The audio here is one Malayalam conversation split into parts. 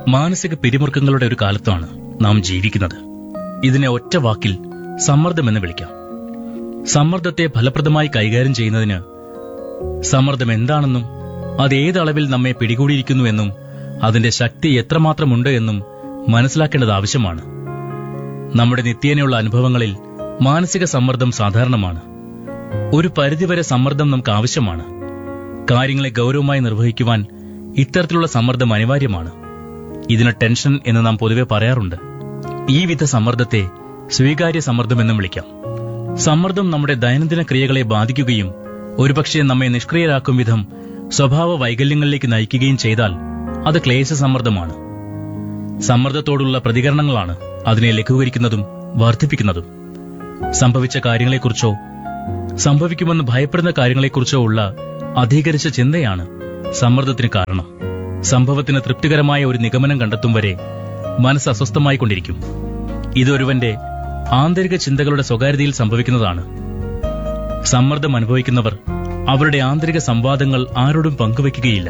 മാനസിക പിരിമുറുക്കങ്ങളുടെ ഒരു കാലത്താണ് നാം ജീവിക്കുന്നത് ഇതിനെ ഒറ്റ വാക്കിൽ സമ്മർദ്ദമെന്ന് വിളിക്കാം സമ്മർദ്ദത്തെ ഫലപ്രദമായി കൈകാര്യം ചെയ്യുന്നതിന് സമ്മർദ്ദം എന്താണെന്നും അത് ഏത് അളവിൽ നമ്മെ പിടികൂടിയിരിക്കുന്നു എന്നും അതിന്റെ ശക്തി എത്രമാത്രമുണ്ട് എന്നും മനസ്സിലാക്കേണ്ടത് ആവശ്യമാണ് നമ്മുടെ നിത്യേനയുള്ള അനുഭവങ്ങളിൽ മാനസിക സമ്മർദ്ദം സാധാരണമാണ് ഒരു പരിധിവരെ സമ്മർദ്ദം നമുക്ക് ആവശ്യമാണ് കാര്യങ്ങളെ ഗൗരവമായി നിർവഹിക്കുവാൻ ഇത്തരത്തിലുള്ള സമ്മർദ്ദം അനിവാര്യമാണ് ഇതിന് ടെൻഷൻ എന്ന് നാം പൊതുവെ പറയാറുണ്ട് ഈ വിധ സമ്മർദ്ദത്തെ സ്വീകാര്യ സമ്മർദ്ദം എന്നും വിളിക്കാം സമ്മർദ്ദം നമ്മുടെ ദൈനംദിന ക്രിയകളെ ബാധിക്കുകയും ഒരുപക്ഷെ നമ്മെ നിഷ്ക്രിയരാക്കും വിധം സ്വഭാവ വൈകല്യങ്ങളിലേക്ക് നയിക്കുകയും ചെയ്താൽ അത് ക്ലേശ സമ്മർദ്ദമാണ് സമ്മർദ്ദത്തോടുള്ള പ്രതികരണങ്ങളാണ് അതിനെ ലഘൂകരിക്കുന്നതും വർദ്ധിപ്പിക്കുന്നതും സംഭവിച്ച കാര്യങ്ങളെക്കുറിച്ചോ സംഭവിക്കുമെന്ന് ഭയപ്പെടുന്ന കാര്യങ്ങളെക്കുറിച്ചോ ഉള്ള അധികരിച്ച ചിന്തയാണ് സമ്മർദ്ദത്തിന് കാരണം സംഭവത്തിന് തൃപ്തികരമായ ഒരു നിഗമനം കണ്ടെത്തും വരെ മനസ്സ് അസ്വസ്ഥമായിക്കൊണ്ടിരിക്കും ഇതൊരുവന്റെ ആന്തരിക ചിന്തകളുടെ സ്വകാര്യതയിൽ സംഭവിക്കുന്നതാണ് സമ്മർദ്ദം അനുഭവിക്കുന്നവർ അവരുടെ ആന്തരിക സംവാദങ്ങൾ ആരോടും പങ്കുവയ്ക്കുകയില്ല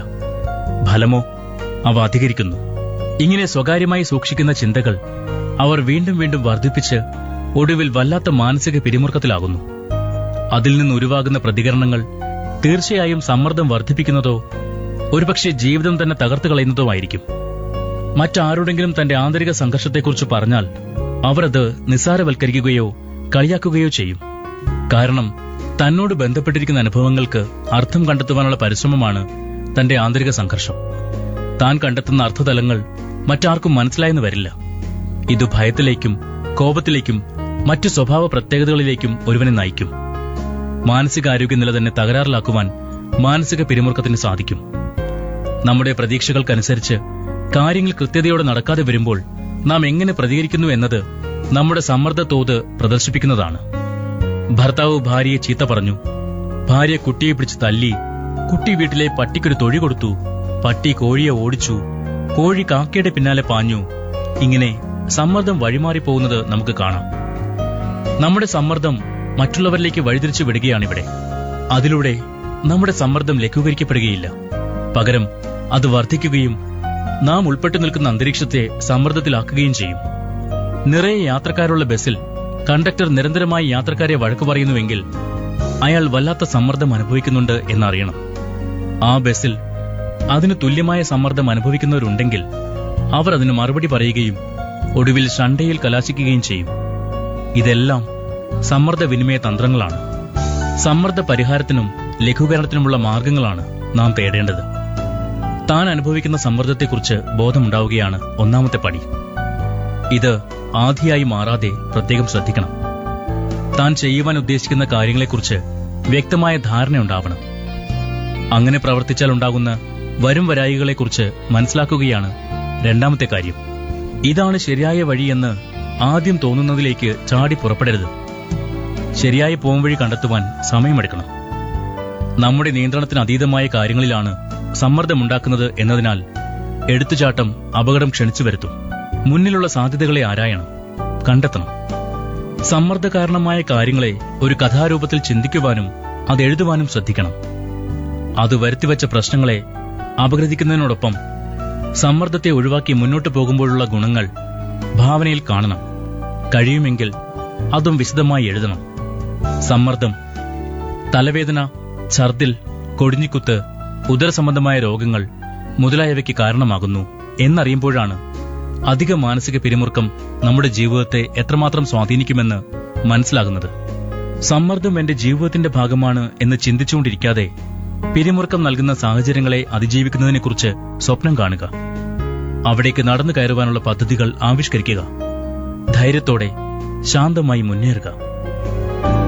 ഫലമോ അവ അധികരിക്കുന്നു ഇങ്ങനെ സ്വകാര്യമായി സൂക്ഷിക്കുന്ന ചിന്തകൾ അവർ വീണ്ടും വീണ്ടും വർദ്ധിപ്പിച്ച് ഒടുവിൽ വല്ലാത്ത മാനസിക പിരിമുറുക്കത്തിലാകുന്നു അതിൽ നിന്ന് ഉരുവാകുന്ന പ്രതികരണങ്ങൾ തീർച്ചയായും സമ്മർദ്ദം വർദ്ധിപ്പിക്കുന്നതോ ഒരുപക്ഷെ ജീവിതം തന്നെ തകർത്തു കളയുന്നതോ ആയിരിക്കും മറ്റാരോടെങ്കിലും തന്റെ ആന്തരിക സംഘർഷത്തെക്കുറിച്ച് പറഞ്ഞാൽ അവരത് നിസ്സാരവൽക്കരിക്കുകയോ കളിയാക്കുകയോ ചെയ്യും കാരണം തന്നോട് ബന്ധപ്പെട്ടിരിക്കുന്ന അനുഭവങ്ങൾക്ക് അർത്ഥം കണ്ടെത്തുവാനുള്ള പരിശ്രമമാണ് തന്റെ ആന്തരിക സംഘർഷം താൻ കണ്ടെത്തുന്ന അർത്ഥതലങ്ങൾ മറ്റാർക്കും മനസ്സിലായെന്ന് വരില്ല ഇത് ഭയത്തിലേക്കും കോപത്തിലേക്കും മറ്റു സ്വഭാവ പ്രത്യേകതകളിലേക്കും ഒരുവനെ നയിക്കും മാനസികാരോഗ്യ നില തന്നെ തകരാറിലാക്കുവാൻ മാനസിക പിരിമുറുക്കത്തിന് സാധിക്കും നമ്മുടെ പ്രതീക്ഷകൾക്കനുസരിച്ച് കാര്യങ്ങൾ കൃത്യതയോടെ നടക്കാതെ വരുമ്പോൾ നാം എങ്ങനെ പ്രതികരിക്കുന്നു എന്നത് നമ്മുടെ സമ്മർദ്ദ തോത് പ്രദർശിപ്പിക്കുന്നതാണ് ഭർത്താവ് ഭാര്യയെ ചീത്ത പറഞ്ഞു ഭാര്യ കുട്ടിയെ പിടിച്ച് തല്ലി കുട്ടി വീട്ടിലെ പട്ടിക്കൊരു തൊഴി കൊടുത്തു പട്ടി കോഴിയെ ഓടിച്ചു കോഴി കാക്കയുടെ പിന്നാലെ പാഞ്ഞു ഇങ്ങനെ സമ്മർദ്ദം വഴിമാറിപ്പോകുന്നത് നമുക്ക് കാണാം നമ്മുടെ സമ്മർദ്ദം മറ്റുള്ളവരിലേക്ക് വഴിതിരിച്ചു വിടുകയാണിവിടെ അതിലൂടെ നമ്മുടെ സമ്മർദ്ദം ലഘൂകരിക്കപ്പെടുകയില്ല പകരം അത് വർദ്ധിക്കുകയും നാം ഉൾപ്പെട്ടു നിൽക്കുന്ന അന്തരീക്ഷത്തെ സമ്മർദ്ദത്തിലാക്കുകയും ചെയ്യും നിറയെ യാത്രക്കാരുള്ള ബസ്സിൽ കണ്ടക്ടർ നിരന്തരമായി യാത്രക്കാരെ വഴക്കു പറയുന്നുവെങ്കിൽ അയാൾ വല്ലാത്ത സമ്മർദ്ദം അനുഭവിക്കുന്നുണ്ട് എന്നറിയണം ആ ബസ്സിൽ അതിന് തുല്യമായ സമ്മർദ്ദം അനുഭവിക്കുന്നവരുണ്ടെങ്കിൽ അവർ അതിന് മറുപടി പറയുകയും ഒടുവിൽ ഷണ്ടയിൽ കലാശിക്കുകയും ചെയ്യും ഇതെല്ലാം സമ്മർദ്ദ വിനിമയ തന്ത്രങ്ങളാണ് സമ്മർദ്ദ പരിഹാരത്തിനും ലഘൂകരണത്തിനുമുള്ള മാർഗങ്ങളാണ് നാം തേടേണ്ടത് താൻ അനുഭവിക്കുന്ന സമ്മർദ്ദത്തെക്കുറിച്ച് ബോധമുണ്ടാവുകയാണ് ഒന്നാമത്തെ പടി ഇത് ആധിയായി മാറാതെ പ്രത്യേകം ശ്രദ്ധിക്കണം താൻ ചെയ്യുവാൻ ഉദ്ദേശിക്കുന്ന കാര്യങ്ങളെക്കുറിച്ച് വ്യക്തമായ ധാരണയുണ്ടാവണം അങ്ങനെ പ്രവർത്തിച്ചാൽ ഉണ്ടാകുന്ന വരും വരായികളെക്കുറിച്ച് മനസ്സിലാക്കുകയാണ് രണ്ടാമത്തെ കാര്യം ഇതാണ് ശരിയായ വഴിയെന്ന് ആദ്യം തോന്നുന്നതിലേക്ക് ചാടി പുറപ്പെടരുത് ശരിയായ പോംവഴി കണ്ടെത്തുവാൻ സമയമെടുക്കണം നമ്മുടെ നിയന്ത്രണത്തിന് അതീതമായ കാര്യങ്ങളിലാണ് സമ്മർദ്ദമുണ്ടാക്കുന്നത് എന്നതിനാൽ എടുത്തുചാട്ടം അപകടം ക്ഷണിച്ചു വരുത്തും മുന്നിലുള്ള സാധ്യതകളെ ആരായണം കണ്ടെത്തണം സമ്മർദ്ദ കാരണമായ കാര്യങ്ങളെ ഒരു കഥാരൂപത്തിൽ ചിന്തിക്കുവാനും അത് എഴുതുവാനും ശ്രദ്ധിക്കണം അത് വരുത്തിവെച്ച പ്രശ്നങ്ങളെ അപഗ്രഥിക്കുന്നതിനോടൊപ്പം സമ്മർദ്ദത്തെ ഒഴിവാക്കി മുന്നോട്ടു പോകുമ്പോഴുള്ള ഗുണങ്ങൾ ഭാവനയിൽ കാണണം കഴിയുമെങ്കിൽ അതും വിശദമായി എഴുതണം സമ്മർദ്ദം തലവേദന ഛർദിൽ കൊടിഞ്ഞിക്കുത്ത് ഉദരസംബന്ധമായ രോഗങ്ങൾ മുതലായവയ്ക്ക് കാരണമാകുന്നു എന്നറിയുമ്പോഴാണ് അധിക മാനസിക പിരിമുറുക്കം നമ്മുടെ ജീവിതത്തെ എത്രമാത്രം സ്വാധീനിക്കുമെന്ന് മനസ്സിലാകുന്നത് സമ്മർദ്ദം എന്റെ ജീവിതത്തിന്റെ ഭാഗമാണ് എന്ന് ചിന്തിച്ചുകൊണ്ടിരിക്കാതെ പിരിമുറുക്കം നൽകുന്ന സാഹചര്യങ്ങളെ അതിജീവിക്കുന്നതിനെക്കുറിച്ച് സ്വപ്നം കാണുക അവിടേക്ക് നടന്നു കയറുവാനുള്ള പദ്ധതികൾ ആവിഷ്കരിക്കുക ധൈര്യത്തോടെ ശാന്തമായി മുന്നേറുക